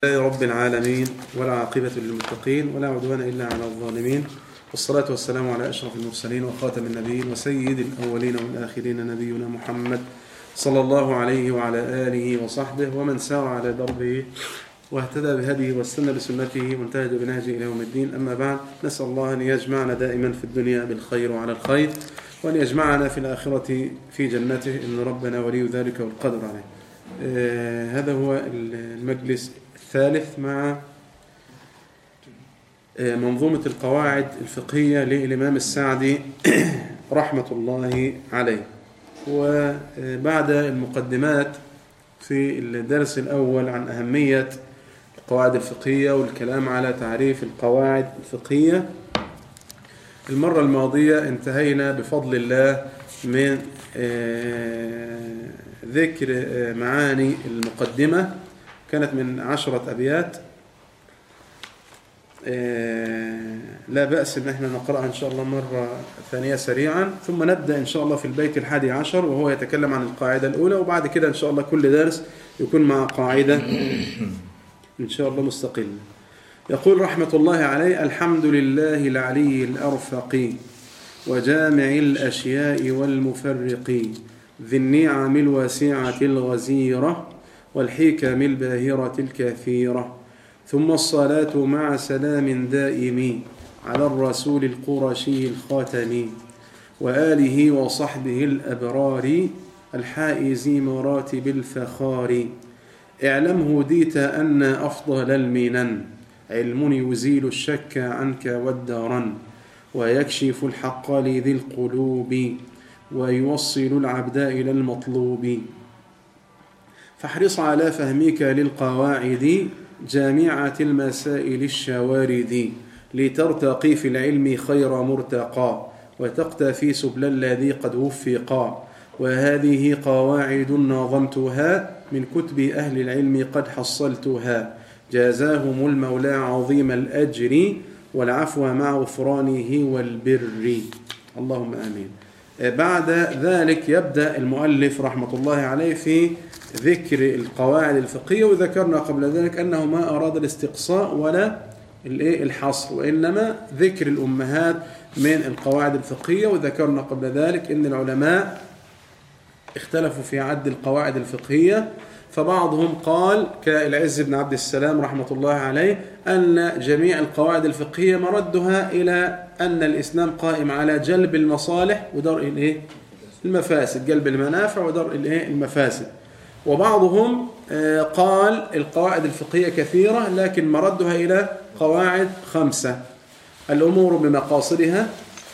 لله رب العالمين ولا عاقبة للمتقين ولا عدوان إلا على الظالمين والصلاة والسلام على أشرف المرسلين وخاتم النبيين وسيد الأولين والآخرين نبينا محمد صلى الله عليه وعلى آله وصحبه ومن سار على دربه واهتدى بهديه واستنى بسنته وانتهج بنهجه إلى يوم الدين أما بعد نسأل الله أن يجمعنا دائما في الدنيا بالخير وعلى الخير وأن يجمعنا في الآخرة في جنته إن ربنا ولي ذلك والقدر عليه آه هذا هو المجلس الثالث مع منظومة القواعد الفقهية للإمام السعدي رحمة الله عليه وبعد المقدمات في الدرس الأول عن أهمية القواعد الفقهية والكلام على تعريف القواعد الفقهية المرة الماضية انتهينا بفضل الله من ذكر معاني المقدمة كانت من عشرة أبيات لا بأس ان احنا نقرأها ان شاء الله مرة ثانية سريعا ثم نبدأ ان شاء الله في البيت الحادي عشر وهو يتكلم عن القاعدة الأولى وبعد كده ان شاء الله كل درس يكون مع قاعدة ان شاء الله مستقلة يقول رحمة الله عليه الحمد لله العلي الأرفق وجامع الأشياء والمفرق ذي النعم الواسعة الغزيرة والحكم الباهرة الكثيرة ثم الصلاة مع سلام دائم على الرسول القرشي الخاتم وآله وصحبه الأبرار الحائز مراتب الفخار اعلم هديت أن أفضل المنن علم يزيل الشك عنك والدارا ويكشف الحق لذي القلوب ويوصل العبد إلى المطلوب فاحرص على فهمك للقواعد جامعة المسائل الشوارد لترتقي في العلم خير مرتقى وتقتفي سبل الذي قد وفقا وهذه قواعد نظمتها من كتب أهل العلم قد حصلتها جازاهم المولى عظيم الأجر والعفو مع غفرانه والبر اللهم آمين بعد ذلك يبدأ المؤلف رحمة الله عليه في ذكر القواعد الفقهية وذكرنا قبل ذلك أنه ما أراد الاستقصاء ولا الحصر وإنما ذكر الأمهات من القواعد الفقهية وذكرنا قبل ذلك أن العلماء اختلفوا في عد القواعد الفقهية فبعضهم قال كالعز بن عبد السلام رحمة الله عليه أن جميع القواعد الفقهية مردها إلى أن الإسلام قائم على جلب المصالح ودرء الإيه؟ المفاسد جلب المنافع ودرء الإيه؟ المفاسد وبعضهم قال القواعد الفقهية كثيرة لكن مردها إلى قواعد خمسة الأمور بمقاصدها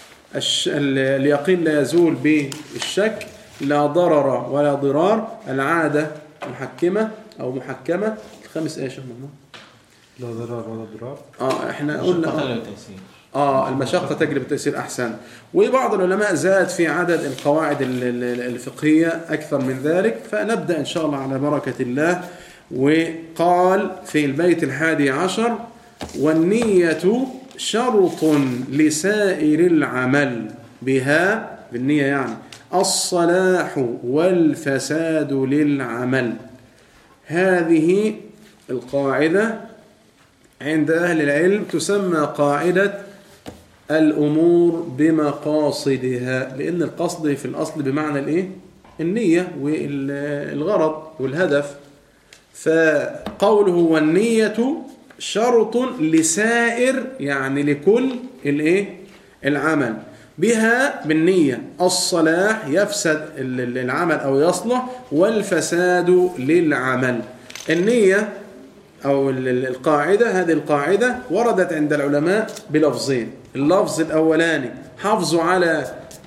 اليقين لا يزول بالشك لا ضرر ولا ضرار العادة محكمة أو محكمة الخامس إيش محمد؟ لا ضرر ولا ضرار اه احنا قلنا اه المشقة تجلب التيسير أحسن وبعض العلماء زاد في عدد القواعد الفقهية أكثر من ذلك فنبدأ إن شاء الله على بركة الله وقال في البيت الحادي عشر والنية شرط لسائر العمل بها بالنية يعني الصلاح والفساد للعمل هذه القاعدة عند أهل العلم تسمى قاعدة الأمور بمقاصدها لأن القصد في الأصل بمعنى الإيه؟ النية والغرض والهدف فقوله والنية شرط لسائر يعني لكل الإيه؟ العمل بها بالنية الصلاح يفسد العمل أو يصلح والفساد للعمل النية أو القاعدة هذه القاعدة وردت عند العلماء بلفظين اللفظ الأولاني حافظوا على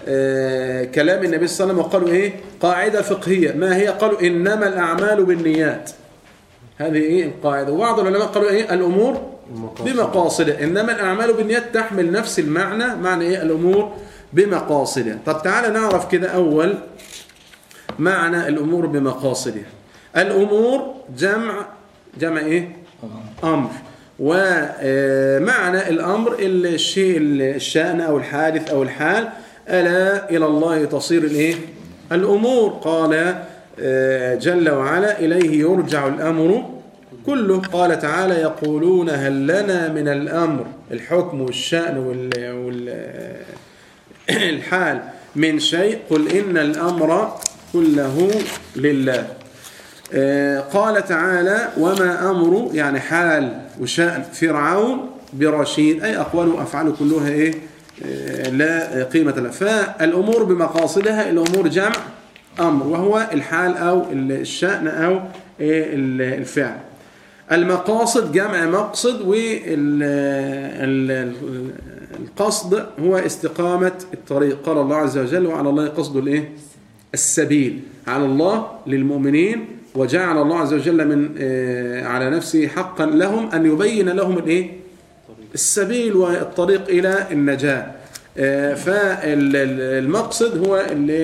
كلام النبي صلى الله عليه وسلم وقالوا إيه قاعدة فقهية ما هي قالوا إنما الأعمال بالنيات هذه إيه القاعدة وبعض العلماء قالوا إيه الأمور بمقاصدها إنما الأعمال بالنيات تحمل نفس المعنى معنى إيه الأمور بمقاصدها طب تعالى نعرف كده أول معنى الأمور بمقاصدها الأمور جمع جمع إيه أمر ومعنى الأمر الشيء الشأن أو الحادث أو الحال ألا إلى الله تصير الإيه الأمور قال جل وعلا إليه يرجع الأمر كله قال تعالى يقولون هل لنا من الأمر الحكم والشأن وال, وال الحال من شيء قل إن الأمر كله لله آه، قال تعالى وما أمر يعني حال وشأن فرعون برشيد أي أقوال وأفعال كلها إيه آه، لا قيمة لها فالأمور بمقاصدها الأمور جمع أمر وهو الحال أو الشأن أو إيه الفعل المقاصد جمع مقصد والقصد هو استقامة الطريق قال الله عز وجل وعلى الله قصد الايه السبيل على الله للمؤمنين وجعل الله عز وجل من آه، على نفسه حقا لهم أن يبين لهم الايه السبيل والطريق إلى النجاة آه، فالمقصد هو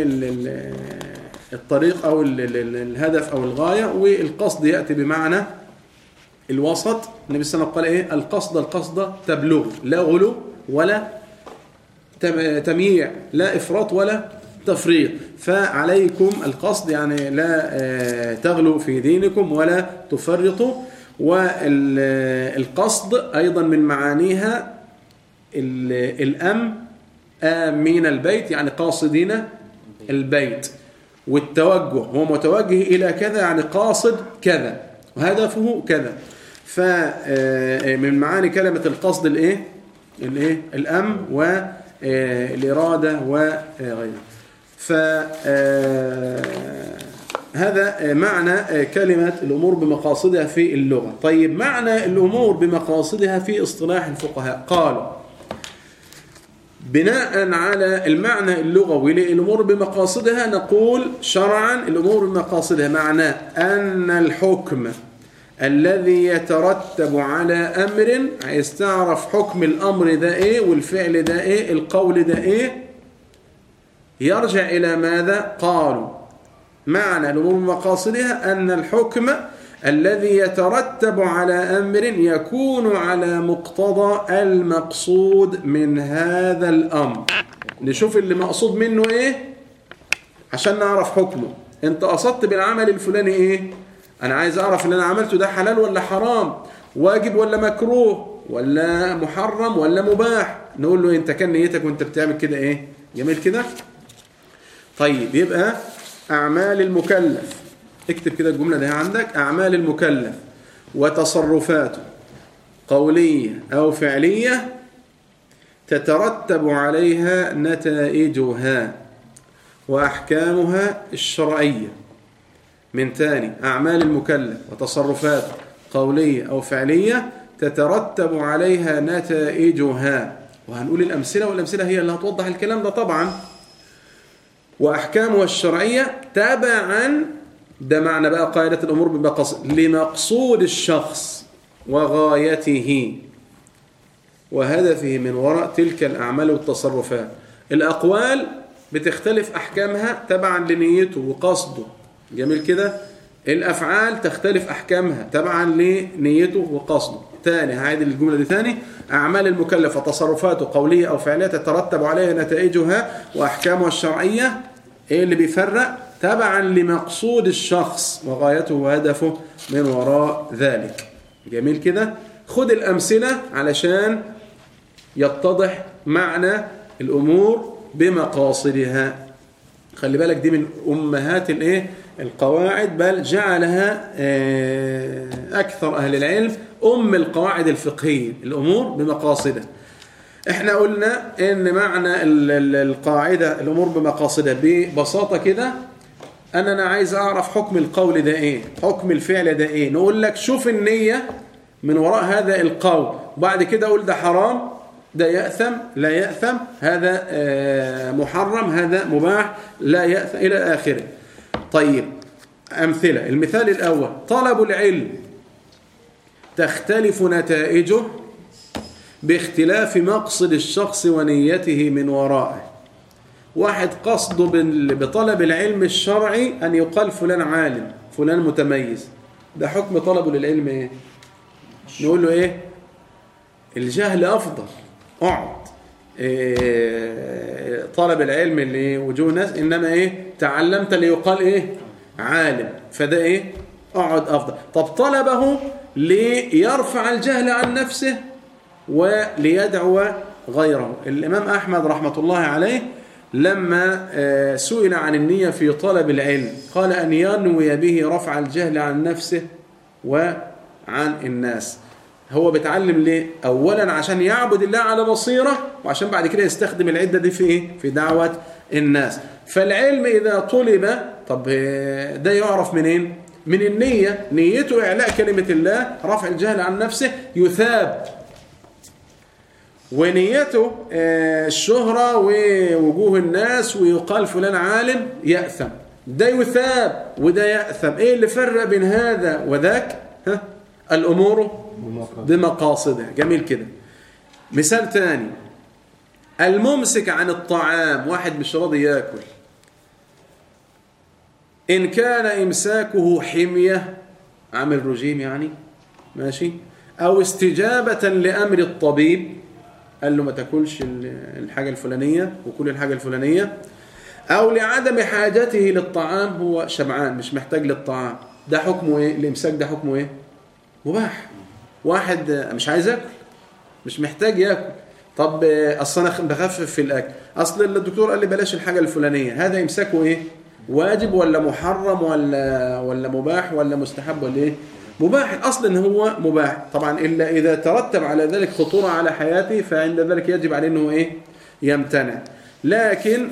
الطريق أو الهدف أو الغاية والقصد يأتي بمعنى الوسط النبي صلى الله عليه وسلم قال إيه القصد القصد تبلغ لا غلو ولا تمييع لا إفراط ولا تفريط فعليكم القصد يعني لا آه، تغلوا في دينكم ولا تفرطوا والقصد أيضا من معانيها الأم آمين البيت يعني قاصدين البيت والتوجه هو متوجه إلى كذا يعني قاصد كذا وهدفه كذا فمن معاني كلمة القصد الايه الايه الأم والإرادة وغيره فهذا معنى كلمة الأمور بمقاصدها في اللغة طيب معنى الأمور بمقاصدها في اصطلاح الفقهاء قالوا بناء على المعنى اللغوي للأمور بمقاصدها نقول شرعا الأمور بمقاصدها معناه أن الحكم الذي يترتب على أمر عايز تعرف حكم الأمر ده إيه والفعل ده إيه القول ده إيه يرجع إلى ماذا قالوا معنى الأمور بمقاصدها أن الحكم الذي يترتب على أمر يكون على مقتضى المقصود من هذا الأمر نشوف اللي مقصود منه إيه عشان نعرف حكمه انت قصدت بالعمل الفلاني إيه أنا عايز أعرف اللي أنا عملته ده حلال ولا حرام واجب ولا مكروه ولا محرم ولا مباح نقول له انت كان نيتك وانت بتعمل كده ايه جميل كده طيب يبقى أعمال المكلف اكتب كده الجملة دي عندك أعمال المكلف وتصرفاته قولية أو فعلية تترتب عليها نتائجها وأحكامها الشرعية من ثاني أعمال المكلف وتصرفاته قولية أو فعلية تترتب عليها نتائجها وهنقول الأمثلة والأمثلة هي اللي هتوضح الكلام ده طبعا وأحكامها الشرعية تبعا ده معنى بقى قاعدة الأمور بمقصد لمقصود الشخص وغايته وهدفه من وراء تلك الأعمال والتصرفات الأقوال بتختلف أحكامها تبعا لنيته وقصده جميل كده الأفعال تختلف أحكامها تبعا لنيته وقصده ثاني هعيد الجملة دي ثاني أعمال المكلف وتصرفاته قولية أو فعلية تترتب عليها نتائجها وأحكامها الشرعية إيه اللي بيفرق تبعا لمقصود الشخص وغايته وهدفه من وراء ذلك جميل كده خد الأمثلة علشان يتضح معنى الأمور بمقاصدها خلي بالك دي من أمهات الإيه القواعد بل جعلها آه، أكثر أهل العلم أم القواعد الفقهية الأمور بمقاصدها احنا قلنا ان معنى القاعدة الأمور بمقاصدها ببساطة كده أنا أنا عايز أعرف حكم القول ده إيه حكم الفعل ده إيه نقول لك شوف النية من وراء هذا القول وبعد كده أقول ده حرام ده يأثم لا يأثم هذا آه، محرم هذا مباح لا يأثم إلى آخره طيب أمثلة المثال الأول طلب العلم تختلف نتائجه باختلاف مقصد الشخص ونيته من ورائه واحد قصده بطلب العلم الشرعي أن يقال فلان عالم فلان متميز ده حكم طلبه للعلم إيه نقول له إيه الجهل أفضل اقعد إيه طلب العلم اللي وجوه الناس إنما إيه تعلمت ليقال إيه عالم فده إيه اقعد أفضل طب طلبه ليرفع الجهل عن نفسه وليدعو غيره الإمام أحمد رحمة الله عليه لما آه، سئل عن النية في طلب العلم قال أن ينوي به رفع الجهل عن نفسه وعن الناس هو بيتعلم ليه؟ أولا عشان يعبد الله على بصيرة وعشان بعد كده يستخدم العدة دي في إيه؟ في دعوة الناس فالعلم إذا طلب طب آه، ده يعرف منين؟ من النية نيته إعلاء كلمة الله رفع الجهل عن نفسه يثاب ونيته آه، الشهرة ووجوه الناس ويقال فلان عالم يأثم ده يثاب وده يأثم ايه اللي فرق بين هذا وذاك ها الأمور بمقاصدها جميل كده مثال تاني الممسك عن الطعام واحد مش راضي ياكل إن كان إمساكه حمية عامل رجيم يعني ماشي أو استجابة لأمر الطبيب قال له ما تاكلش الحاجة الفلانية وكل الحاجة الفلانية أو لعدم حاجته للطعام هو شبعان مش محتاج للطعام ده حكمه إيه؟ الإمساك ده حكمه إيه؟ مباح واحد مش عايز ياكل مش محتاج ياكل طب اصل انا بخفف في الاكل اصل الدكتور قال لي بلاش الحاجه الفلانيه هذا امساكه ايه واجب ولا محرم ولا ولا مباح ولا مستحب ولا ايه مباح الاصل ان هو مباح طبعا الا اذا ترتب على ذلك خطوره على حياته فعند ذلك يجب عليه انه ايه يمتنع لكن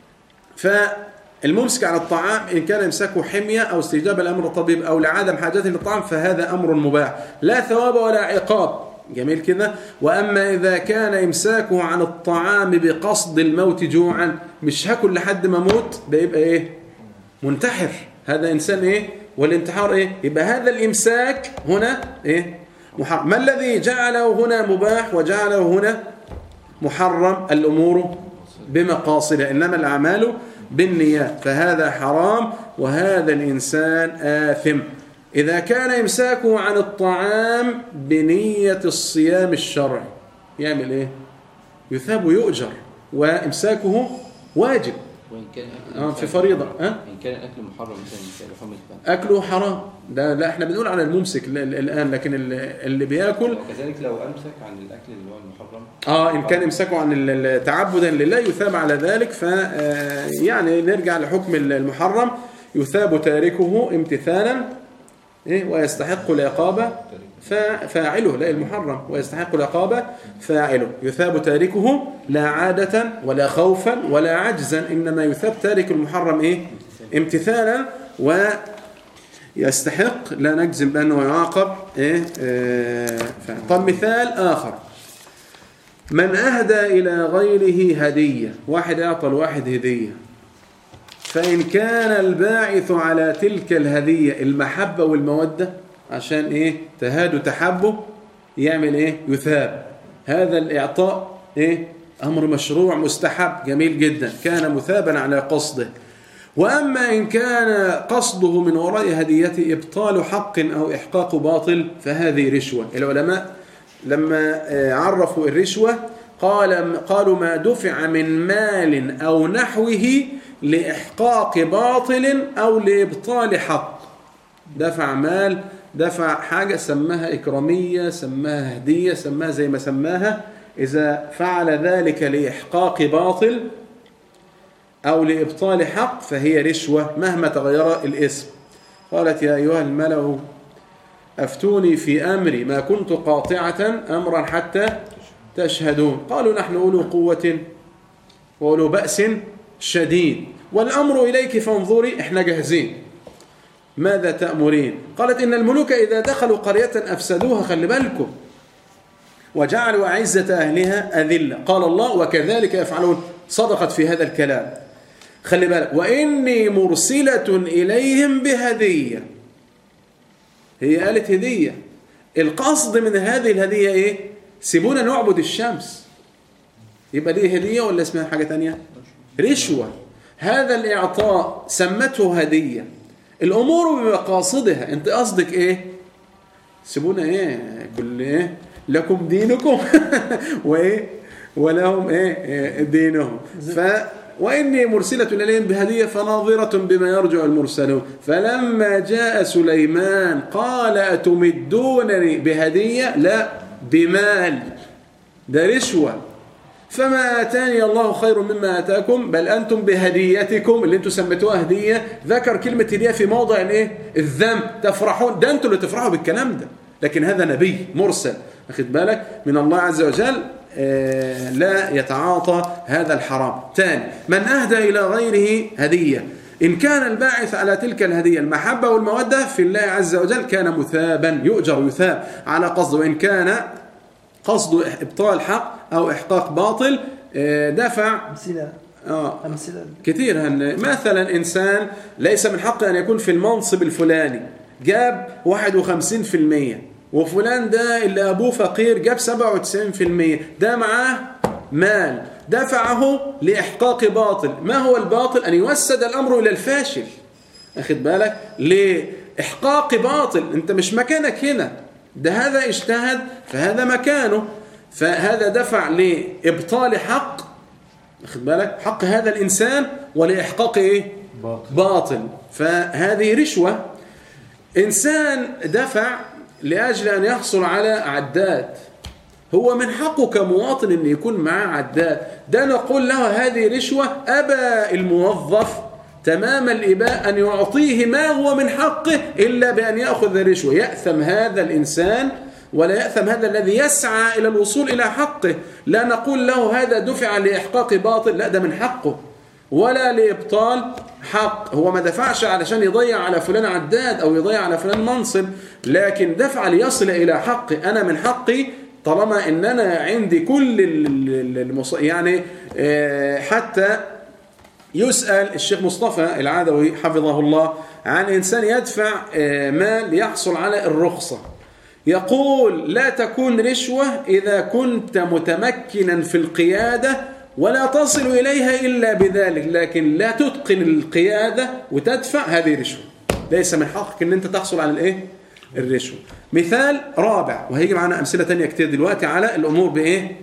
فالممسك عن الطعام ان كان امساكه حميه او استجابه لامر الطبيب او لعدم حاجته للطعام فهذا امر مباح لا ثواب ولا عقاب جميل كده واما اذا كان امساكه عن الطعام بقصد الموت جوعا مش هاكل لحد ما اموت ده يبقى ايه منتحر هذا انسان ايه والانتحار ايه يبقى هذا الامساك هنا ايه محرم ما الذي جعله هنا مباح وجعله هنا محرم الامور بمقاصدها انما الاعمال بالنيات فهذا حرام وهذا الانسان آثم إذا كان إمساكه عن الطعام بنية الصيام الشرعي يعمل إيه؟ يثاب ويؤجر وإمساكه واجب وإن كان آه في فريضة أه؟ إن كان الأكل محرم مثلا لحوم أكله حرام ده لا إحنا بنقول على الممسك الآن لكن اللي بياكل وكذلك لو أمسك عن الأكل اللي هو المحرم آه إن كان إمساكه عن تعبدا لله يثاب على ذلك ف آه، يعني نرجع لحكم المحرم يثاب تاركه امتثالا إيه ويستحق العقابة فاعله لا المحرم ويستحق العقابة فاعله يثاب تاركه لا عادة ولا خوفا ولا عجزا إنما يثاب تارك المحرم إيه امتثالا ويستحق لا نجزم بأنه يعاقب إيه آه طب مثال آخر من أهدى إلى غيره هدية واحد أعطى الواحد هدية فإن كان الباعث على تلك الهدية المحبة والمودة عشان إيه تهاد تحبه يعمل إيه يثاب هذا الإعطاء إيه أمر مشروع مستحب جميل جدا كان مثابا على قصده وأما إن كان قصده من وراء هديته إبطال حق أو إحقاق باطل فهذه رشوة العلماء لما آه، عرفوا الرشوة قال قالوا ما دفع من مال أو نحوه لإحقاق باطل أو لإبطال حق دفع مال دفع حاجة سماها إكرامية سماها هدية سماها زي ما سماها إذا فعل ذلك لإحقاق باطل أو لإبطال حق فهي رشوة مهما تغير الاسم قالت يا أيها الملأ أفتوني في أمري ما كنت قاطعة أمرا حتى تشهدون قالوا نحن أولو قوة وأولو بأس شديد والأمر إليك فانظري إحنا جاهزين ماذا تأمرين قالت إن الملوك إذا دخلوا قرية أفسدوها خلي بالكم وجعلوا أعزة أهلها أذلة قال الله وكذلك يفعلون صدقت في هذا الكلام خلي بالك وإني مرسلة إليهم بهدية هي قالت هدية القصد من هذه الهدية إيه سيبونا نعبد الشمس يبقى دي هدية ولا اسمها حاجة تانية رشوة هذا الإعطاء سمته هدية الأمور بمقاصدها أنت قصدك إيه سيبونا إيه كل إيه لكم دينكم وإيه ولهم إيه, إيه دينهم وإني مرسلة إليهم بهدية فناظرة بما يرجع المرسلون فلما جاء سليمان قال أتمدونني بهدية لا بمال ده رشوة فما آتاني الله خير مما آتاكم بل أنتم بهديتكم اللي انتم سميتوها هدية ذكر كلمة هدية في موضع الايه الذم تفرحون ده انتم اللي تفرحوا بالكلام ده لكن هذا نبي مرسل أخذ بالك من الله عز وجل آه، لا يتعاطى هذا الحرام ثاني من أهدى إلى غيره هدية إن كان الباعث على تلك الهدية المحبة والمودة في الله عز وجل كان مثابا يؤجر يثاب على قصده وإن كان قصد إبطال حق أو إحقاق باطل آه، دفع أمثلة آه أمثلة كثير هن مثلا إنسان ليس من حقه أن يكون في المنصب الفلاني جاب 51% وفلان ده اللي أبوه فقير جاب 97% ده معاه مال دفعه لإحقاق باطل ما هو الباطل أن يوسد الأمر إلى الفاشل أخذ بالك لإحقاق باطل أنت مش مكانك هنا ده هذا اجتهد فهذا مكانه فهذا دفع لإبطال حق أخذ بالك حق هذا الإنسان ولإحقاق إيه باطل باطل فهذه رشوة إنسان دفع لأجل أن يحصل على عداد هو من حقه كمواطن أن يكون معاه عداد ده نقول له هذه رشوة أبى الموظف تمام الإباء أن يعطيه ما هو من حقه إلا بأن يأخذ رشوة يأثم هذا الإنسان ولا يأثم هذا الذي يسعى إلى الوصول إلى حقه لا نقول له هذا دفع لإحقاق باطل لا ده من حقه ولا لإبطال حق هو ما دفعش علشان يضيع على فلان عداد أو يضيع على فلان منصب لكن دفع ليصل إلى حقي أنا من حقي طالما ان انا عندي كل ال- ال- المص... يعني آه، حتى يسأل الشيخ مصطفى العدوي حفظه الله عن إنسان يدفع آه، مال ليحصل على الرخصة يقول لا تكون رشوة إذا كنت متمكنا في القيادة ولا تصل إليها إلا بذلك لكن لا تتقن القيادة وتدفع هذه رشوة ليس من حقك أن أنت تحصل على الإيه؟ الرشوة مثال رابع وهيجي معنا أمثلة تانية كتير دلوقتي على الأمور بإيه؟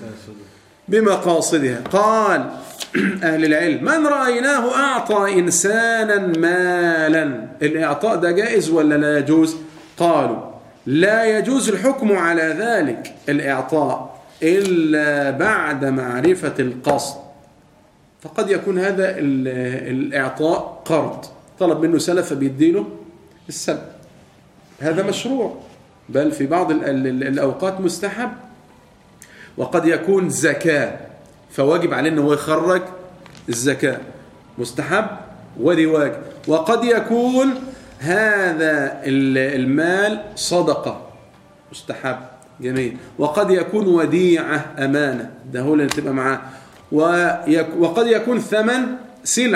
بمقاصدها قال أهل العلم من رأيناه أعطى إنسانا مالا الإعطاء ده جائز ولا لا يجوز قالوا لا يجوز الحكم على ذلك الإعطاء إلا بعد معرفة القصد فقد يكون هذا ال- الإعطاء قرض طلب منه سلف فبيديله السلف هذا مشروع بل في بعض ال- ال- الأوقات مستحب وقد يكون زكاة فواجب عليه انه هو يخرج الزكاة مستحب ودي واجب وقد يكون هذا ال- المال صدقة مستحب جميل وقد يكون وديعة أمانة ده هو اللي تبقى معاه ويك- وقد يكون ثمن سلعة